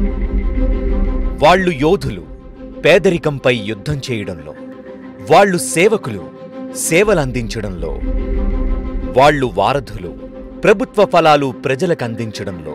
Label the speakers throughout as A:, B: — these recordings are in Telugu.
A: వాళ్ళు యోధులు పేదరికంపై యుద్ధం చేయడంలో వాళ్ళు సేవకులు సేవలందించడంలో వాళ్ళు వారధులు ప్రభుత్వ ఫలాలు ప్రజలకు అందించడంలో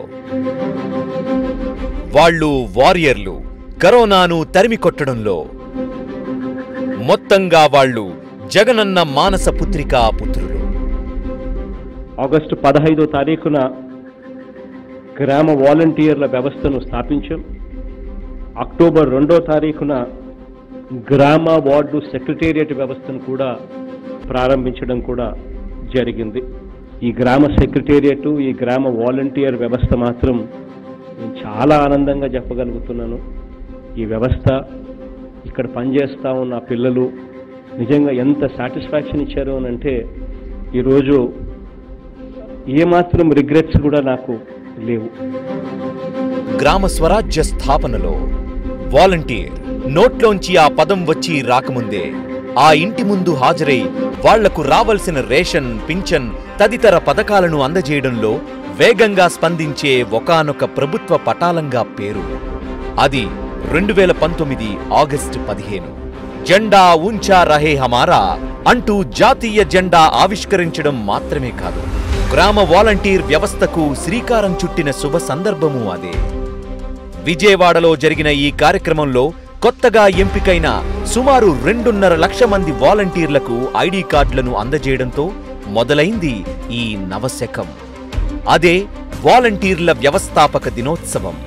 A: వాళ్ళు వారియర్లు కరోనాను తరిమి కొట్టడంలో మొత్తంగా వాళ్ళు జగనన్న మానస పుత్రికా పుత్రులు
B: ఆగస్టు పదహైదో తారీఖున గ్రామ వాలంటీర్ల వ్యవస్థను స్థాపించాం అక్టోబర్ రెండో తారీఖున గ్రామ వార్డు సెక్రటేరియట్ వ్యవస్థను కూడా ప్రారంభించడం కూడా జరిగింది ఈ గ్రామ సెక్రటేరియట్ ఈ గ్రామ వాలంటీర్ వ్యవస్థ మాత్రం నేను చాలా ఆనందంగా చెప్పగలుగుతున్నాను ఈ వ్యవస్థ ఇక్కడ పనిచేస్తా ఉన్న పిల్లలు నిజంగా ఎంత సాటిస్ఫాక్షన్ ఇచ్చారు అని అంటే ఈరోజు ఏమాత్రం రిగ్రెట్స్ కూడా నాకు లేవు
A: గ్రామ స్వరాజ్య స్థాపనలో వాలంటీర్ నోట్లోంచి ఆ పదం వచ్చి రాకముందే ఆ ఇంటి ముందు హాజరై వాళ్లకు రావలసిన రేషన్ పింఛన్ తదితర పథకాలను అందజేయడంలో వేగంగా స్పందించే ఒకానొక ప్రభుత్వ పటాలంగా పేరు అది రెండు వేల పంతొమ్మిది ఆగస్టు పదిహేను జెండా ఊంచా రహే హమారా అంటూ జాతీయ జెండా ఆవిష్కరించడం మాత్రమే కాదు గ్రామ వాలంటీర్ వ్యవస్థకు శ్రీకారం చుట్టిన శుభ సందర్భము అదే విజయవాడలో జరిగిన ఈ కార్యక్రమంలో కొత్తగా ఎంపికైన సుమారు రెండున్నర లక్ష మంది వాలంటీర్లకు ఐడి కార్డులను అందజేయడంతో మొదలైంది ఈ నవశకం అదే వాలంటీర్ల వ్యవస్థాపక దినోత్సవం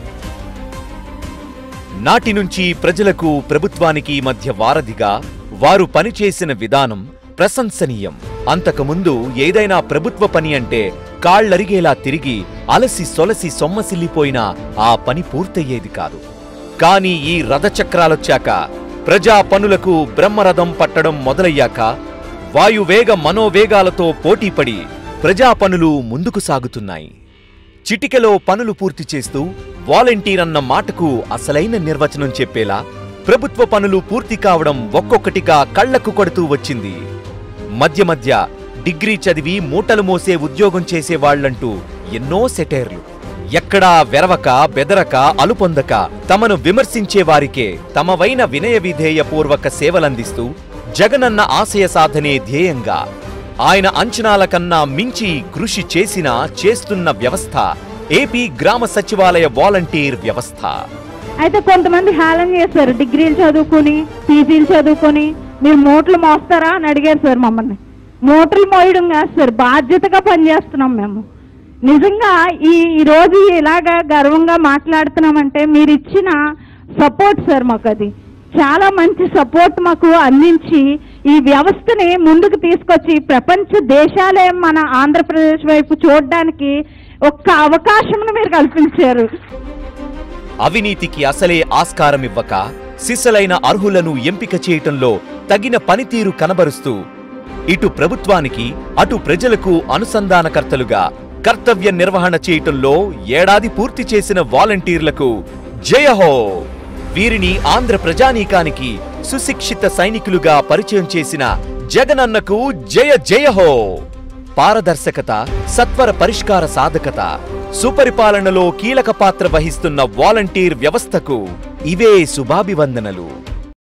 A: నాటి నుంచి ప్రజలకు ప్రభుత్వానికి మధ్య వారధిగా వారు పనిచేసిన విధానం ప్రశంసనీయం అంతకుముందు ఏదైనా ప్రభుత్వ పని అంటే కాళ్లరిగేలా తిరిగి అలసి సొలసి సొమ్మసిల్లిపోయినా ఆ పని పూర్తయ్యేది కాదు కాని ఈ రథచక్రాలొచ్చాక ప్రజా పనులకు బ్రహ్మరథం పట్టడం మొదలయ్యాక వాయువేగ మనోవేగాలతో పోటీపడి ప్రజా పనులు ముందుకు సాగుతున్నాయి చిటికెలో పనులు పూర్తి చేస్తూ వాలంటీర్ అన్న మాటకు అసలైన నిర్వచనం చెప్పేలా ప్రభుత్వ పనులు పూర్తి కావడం ఒక్కొక్కటిగా కళ్లకు కొడుతూ వచ్చింది మధ్య మధ్య డిగ్రీ చదివి మూటలు మోసే ఉద్యోగం చేసేవాళ్లంటూ ఎన్నో సెటైర్లు ఎక్కడా వెరవక బెదరక అలుపొందక తమను విమర్శించే వారికే తమవైన వినయ విధేయ పూర్వక సేవలందిస్తూ జగనన్న ఆశయ సాధనే ధ్యేయంగా ఆయన అంచనాల కన్నా మించి కృషి చేసిన చేస్తున్న వ్యవస్థ ఏపీ గ్రామ సచివాలయ వాలంటీర్ వ్యవస్థ
C: అయితే కొంతమంది హేళన చేశారు డిగ్రీలు చదువుకొని పీజీలు చదువుకొని మీరు మూటలు మోస్తారా అని అడిగారు సార్ మమ్మల్ని మూటలు మోయడం కాదు సార్ బాధ్యతగా పనిచేస్తున్నాం మేము నిజంగా ఈ ఈ రోజు ఇలాగా గర్వంగా మాట్లాడుతున్నామంటే మీరు ఇచ్చిన సపోర్ట్ సార్ మాకు అది చాలా మంచి సపోర్ట్ మాకు అందించి ఈ వ్యవస్థని ముందుకు తీసుకొచ్చి ప్రపంచ దేశాలే మన ఆంధ్రప్రదేశ్ వైపు చూడడానికి ఒక్క అవకాశం మీరు కల్పించారు
A: అవినీతికి అసలే ఆస్కారమివ్వక సిసలైన అర్హులను ఎంపిక చేయటంలో తగిన పనితీరు కనబరుస్తూ ఇటు ప్రభుత్వానికి అటు ప్రజలకు అనుసంధానకర్తలుగా కర్తవ్య నిర్వహణ చేయటంలో ఏడాది పూర్తి చేసిన వాలంటీర్లకు జయహో వీరిని ఆంధ్ర ప్రజానీకానికి సుశిక్షిత సైనికులుగా పరిచయం చేసిన జగనన్నకు జయ జయహో పారదర్శకత సత్వర పరిష్కార సాధకత సుపరిపాలనలో కీలక పాత్ర వహిస్తున్న వాలంటీర్ వ్యవస్థకు ఇవే శుభాభివందనలు